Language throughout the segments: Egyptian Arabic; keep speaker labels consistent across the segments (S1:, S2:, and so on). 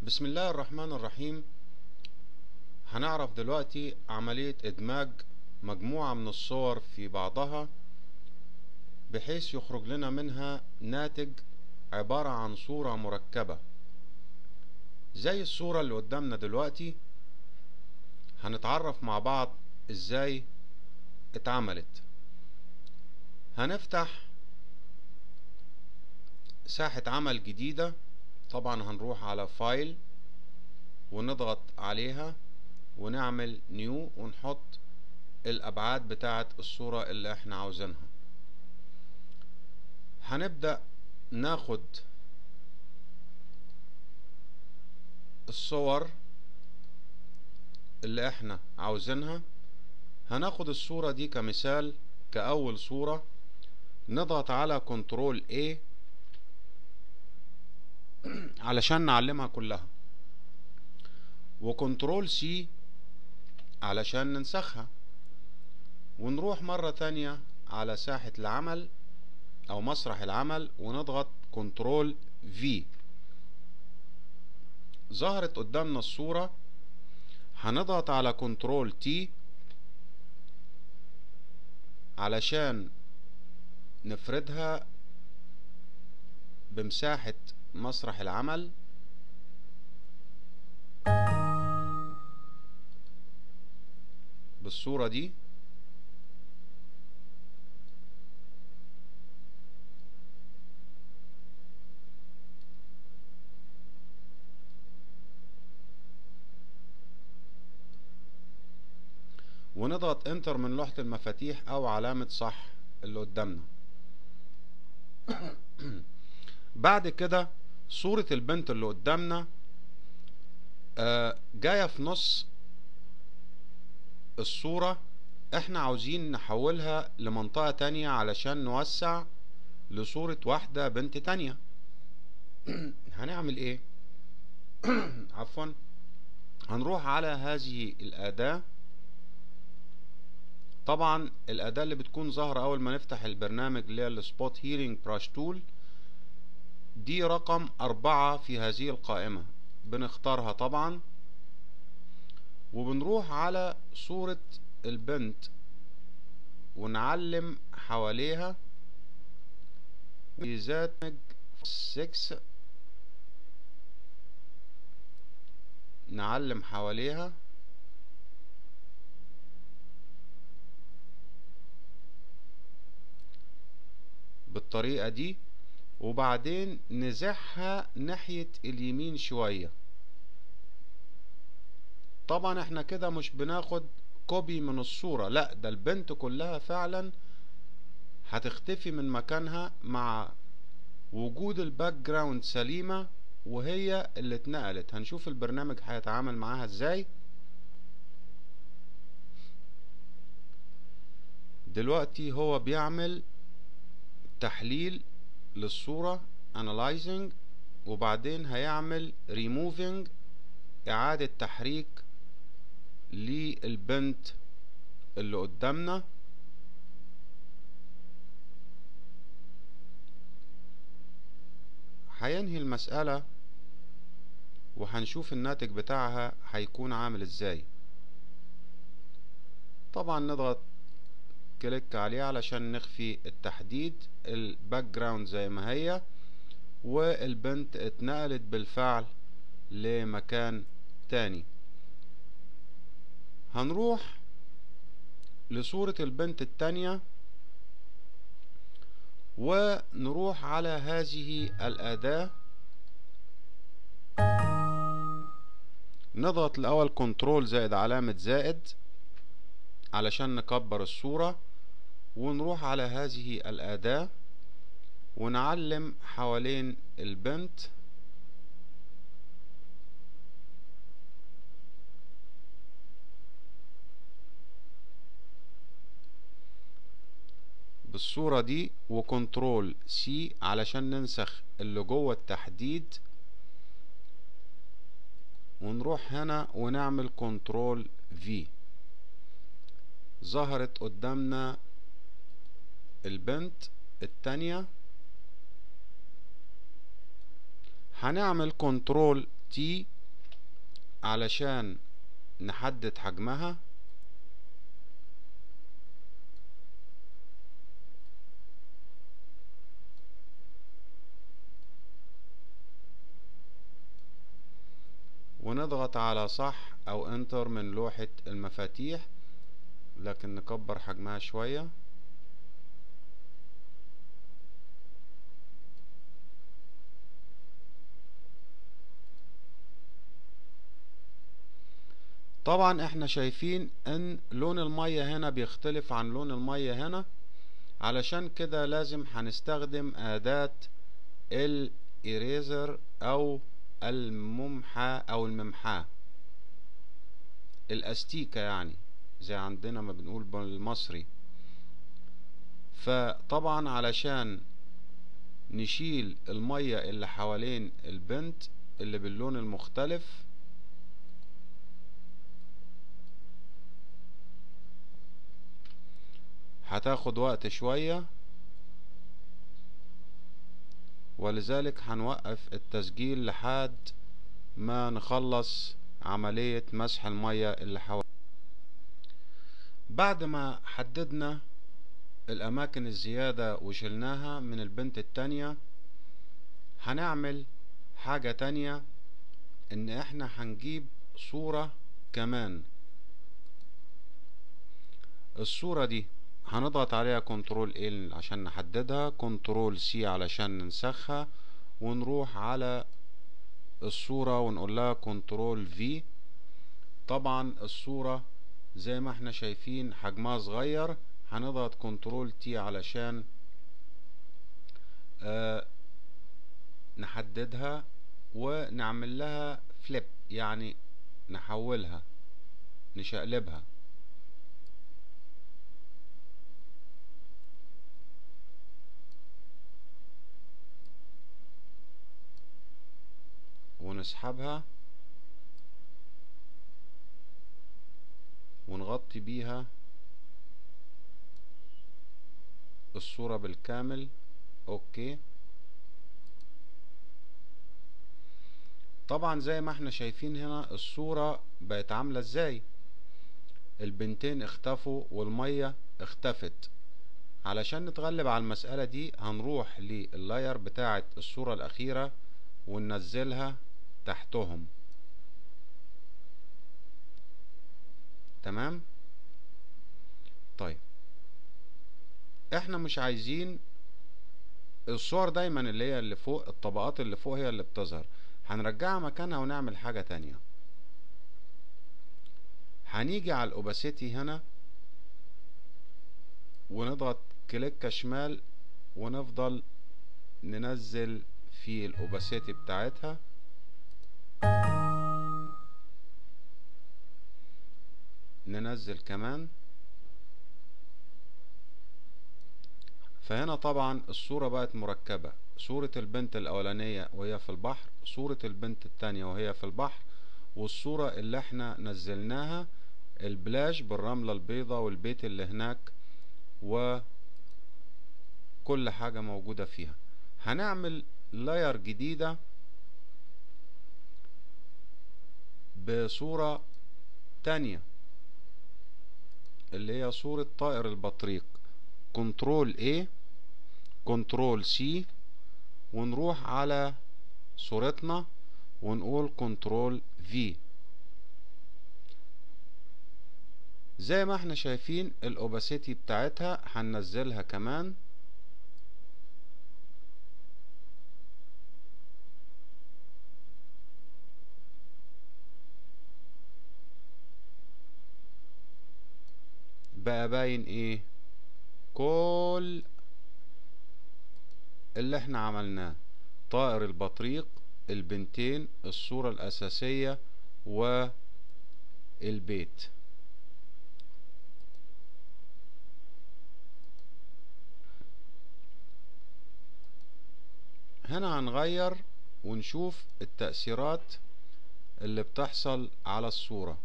S1: بسم الله الرحمن الرحيم هنعرف دلوقتي عملية إدماج مجموعة من الصور في بعضها بحيث يخرج لنا منها ناتج عبارة عن صورة مركبة زي الصورة اللي قدامنا دلوقتي هنتعرف مع بعض ازاي اتعملت هنفتح ساحة عمل جديدة طبعا هنروح على فايل ونضغط عليها ونعمل نيو ونحط الابعاد بتاعة الصورة اللي احنا عاوزينها هنبدأ ناخد الصور اللي احنا عاوزينها هناخد الصورة دي كمثال كأول صورة نضغط على كنترول A علشان نعلمها كلها وكنترول سي علشان ننسخها ونروح مرة تانية على ساحة العمل او مسرح العمل ونضغط كنترول في ظهرت قدامنا الصورة هنضغط على كنترول تي علشان نفردها بمساحة مسرح العمل بالصورة دي ونضغط انتر من لوحة المفاتيح او علامة صح اللي قدامنا بعد كده صورة البنت اللي قدامنا آه جاية في نص الصورة احنا عاوزين نحولها لمنطقة تانية علشان نوسع لصورة واحدة بنت تانية هنعمل ايه عفوا هنروح على هذه الأداة طبعا الأداة اللي بتكون ظاهرة أول ما نفتح البرنامج اللي هي السبوت هيرنج براش تول دي رقم أربعة في هذه القائمة بنختارها طبعا وبنروح على صورة البنت ونعلم حواليها ميزات 6 نعلم حواليها بالطريقة دي وبعدين نزحها ناحية اليمين شوية طبعا احنا كده مش بناخد كوبي من الصورة لا ده البنت كلها فعلا هتختفي من مكانها مع وجود الباك جراوند سليمة وهي اللي اتنقلت هنشوف البرنامج هيتعامل معاها ازاي دلوقتي هو بيعمل تحليل للصورة analyzing وبعدين هيعمل removing إعادة تحريك للبنت اللي قدامنا هينهي المسألة وهنشوف الناتج بتاعها هيكون عامل ازاي طبعا نضغط كليك عليه علشان نخفي التحديد الباك جراوند زي ما هي والبنت اتنقلت بالفعل لمكان تاني هنروح لصورة البنت التانية ونروح على هذه الأداة نضغط الأول كنترول زائد علامة زائد علشان نكبر الصورة ونروح على هذه الأداة ونعلم حوالين البنت بالصورة دي وكنترول سي علشان ننسخ اللي جوه التحديد ونروح هنا ونعمل كنترول في ظهرت قدامنا البنت التانية هنعمل كنترول تي علشان نحدد حجمها ونضغط على صح او انتر من لوحة المفاتيح لكن نكبر حجمها شوية طبعا احنا شايفين ان لون المية هنا بيختلف عن لون المية هنا علشان كده لازم هنستخدم اداة الإيريزر او الممحى او الممحاه الاستيكة يعني زي عندنا ما بنقول بالمصري فطبعا علشان نشيل المية اللي حوالين البنت اللي باللون المختلف هتاخد وقت شوية ولذلك هنوقف التسجيل لحد ما نخلص عملية مسح المية اللي حوالي بعد ما حددنا الأماكن الزيادة وشلناها من البنت التانية هنعمل حاجة تانية إن إحنا هنجيب صورة كمان الصورة دي هنضغط عليها كنترول ال عشان نحددها كنترول سي علشان ننسخها ونروح على الصورة ونقول لها كنترول في طبعا الصورة زي ما احنا شايفين حجمها صغير هنضغط كنترول تي علشان آه نحددها ونعمل لها فليب يعني نحولها نشقلبها ونسحبها ونغطي بيها الصورة بالكامل اوكي طبعا زي ما احنا شايفين هنا الصورة بقت عاملة ازاي البنتين اختفوا والمية اختفت علشان نتغلب على المسألة دي هنروح لللاير بتاعة الصورة الأخيرة وننزلها تحتهم تمام طيب احنا مش عايزين الصور دايما اللي هي اللي فوق الطبقات اللي فوق هي اللي بتظهر هنرجعها مكانها ونعمل حاجة تانية هنيجي على الاوباسيتي هنا ونضغط كليك شمال ونفضل ننزل في الاوباسيتي بتاعتها ننزل كمان فهنا طبعا الصورة بقت مركبة صورة البنت الأولانية وهي في البحر صورة البنت التانية وهي في البحر والصورة اللي احنا نزلناها البلاج بالرملة البيضة والبيت اللي هناك وكل حاجة موجودة فيها هنعمل لاير جديدة بصورة تانية اللي هي صورة طائر البطريق كنترول A كنترول C ونروح على صورتنا ونقول كنترول V زي ما احنا شايفين الاوباسيتي بتاعتها هننزلها كمان بقى باين ايه كل اللي احنا عملناه طائر البطريق البنتين الصورة الأساسية والبيت هنا هنغير ونشوف التأثيرات اللي بتحصل على الصورة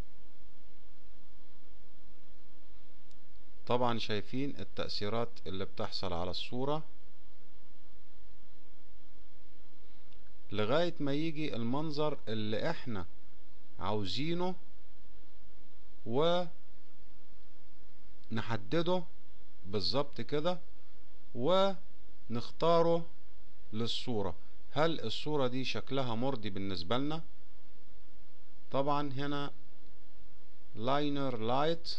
S1: طبعا شايفين التأثيرات اللي بتحصل على الصورة لغاية ما يجي المنظر اللي احنا عاوزينه ونحدده بالظبط كده ونختاره للصورة هل الصورة دي شكلها مرضي بالنسبة لنا طبعا هنا لاينر لايت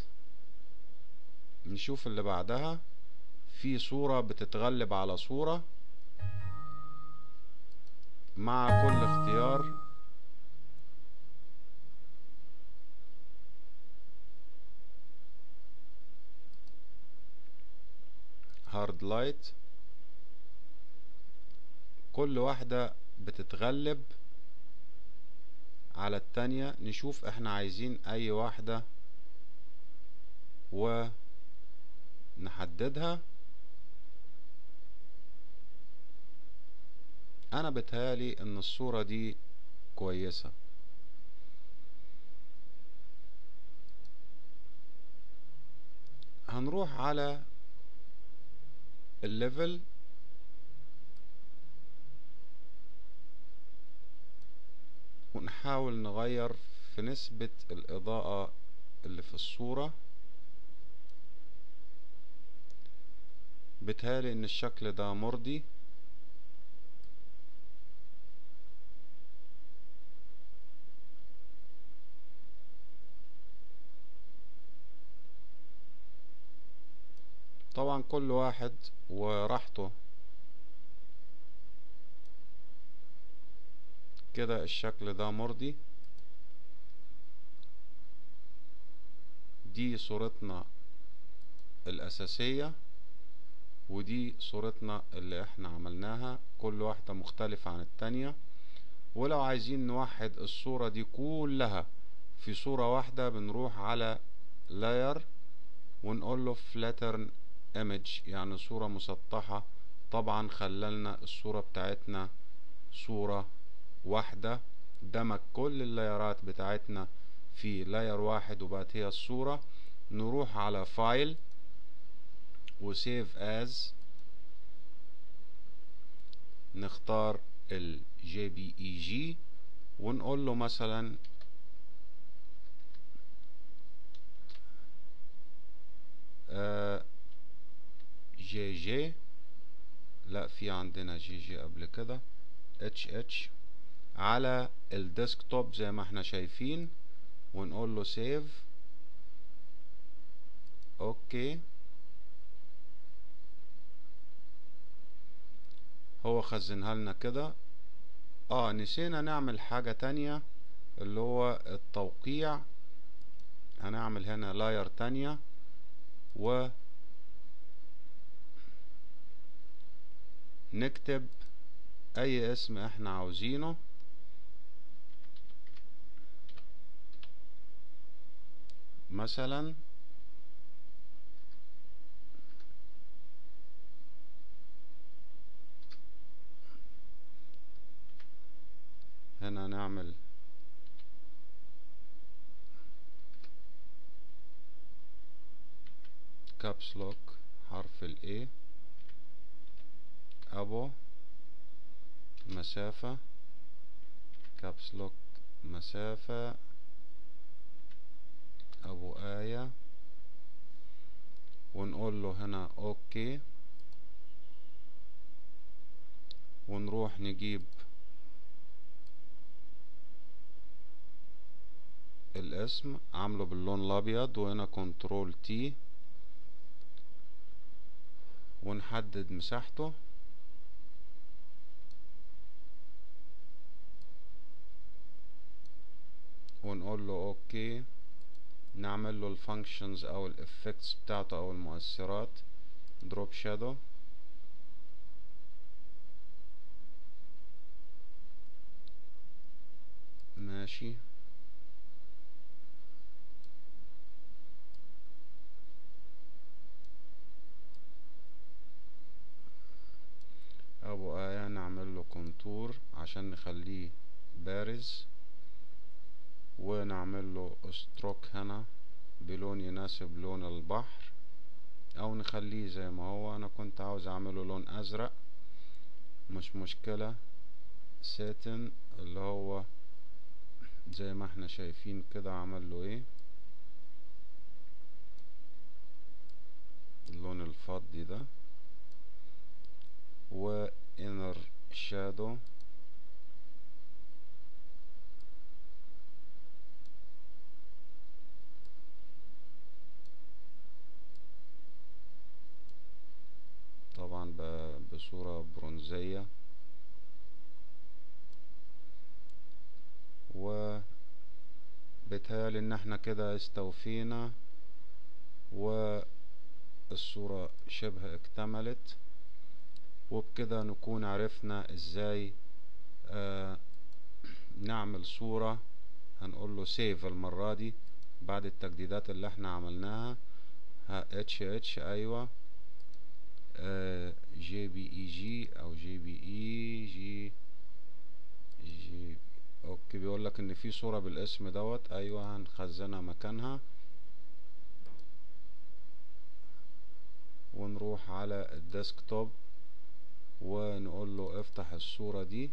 S1: نشوف اللي بعدها في صورة بتتغلب على صورة مع كل اختيار هارد لايت كل واحدة بتتغلب على التانية نشوف احنا عايزين اي واحدة ونحددها انا بتهيالي ان الصورة دي كويسة هنروح على الليفل ونحاول نغير في نسبة الإضاءة اللي في الصورة بتهالي ان الشكل ده مرضي طبعا كل واحد وراحته كده الشكل ده مرضي دي صورتنا الأساسية ودي صورتنا اللي احنا عملناها كل واحدة مختلفة عن التانية ولو عايزين نوحد الصورة دي كلها في صورة واحدة بنروح على layer ونقول له flatten image يعني صورة مسطحة طبعا خللنا الصورة بتاعتنا صورة واحدة دمج كل اللايرات بتاعتنا في لاير واحد وبقت هي الصورة نروح على فايل وسيف از نختار الجي بي اي جي ونقول له مثلا جي جي لا في عندنا جي جي قبل كده اتش اتش على الديسكتوب زي ما احنا شايفين ونقول له سيف اوكي هو خزنها لنا كده اه نسينا نعمل حاجة تانية اللي هو التوقيع هنعمل هنا لاير تانية و نكتب اي اسم احنا عاوزينه مثلا هنا نعمل كابس لوك حرف ال A أبو مسافة كابس لوك مسافة أبو آية ونقول له هنا أوكي ونروح نجيب الاسم عامله باللون الابيض وهنا كنترول تي ونحدد مساحته ونقول له اوكي نعمل له الفانكشنز او الافكتس بتاعته او المؤثرات دروب شادو ماشي ابو ايه نعمل له كونتور عشان نخليه بارز ونعمل له ستروك هنا بلون يناسب لون البحر او نخليه زي ما هو انا كنت عاوز اعمله لون ازرق مش مشكلة ساتن اللي هو زي ما احنا شايفين كده عمل له ايه اللون الفضي ده و inner shadow طبعا ب- بصورة برونزية و بيتهيألي ان احنا كده استوفينا والصورة شبه اكتملت وبكده نكون عرفنا ازاي آه نعمل صورة هنقول له سيف المرة دي بعد التجديدات اللي احنا عملناها اتش اتش ايوه جي بي اي جي او جي بي اي جي جي اوكي بيقول لك ان في صورة بالاسم دوت ايوه هنخزنها مكانها ونروح على الديسكتوب ونقول له افتح الصورة دي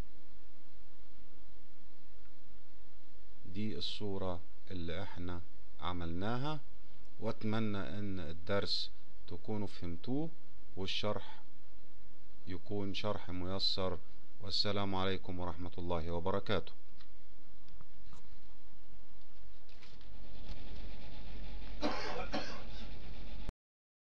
S1: دي الصورة اللي احنا عملناها واتمنى ان الدرس تكونوا فهمتوه والشرح يكون شرح ميسر والسلام عليكم ورحمة الله وبركاته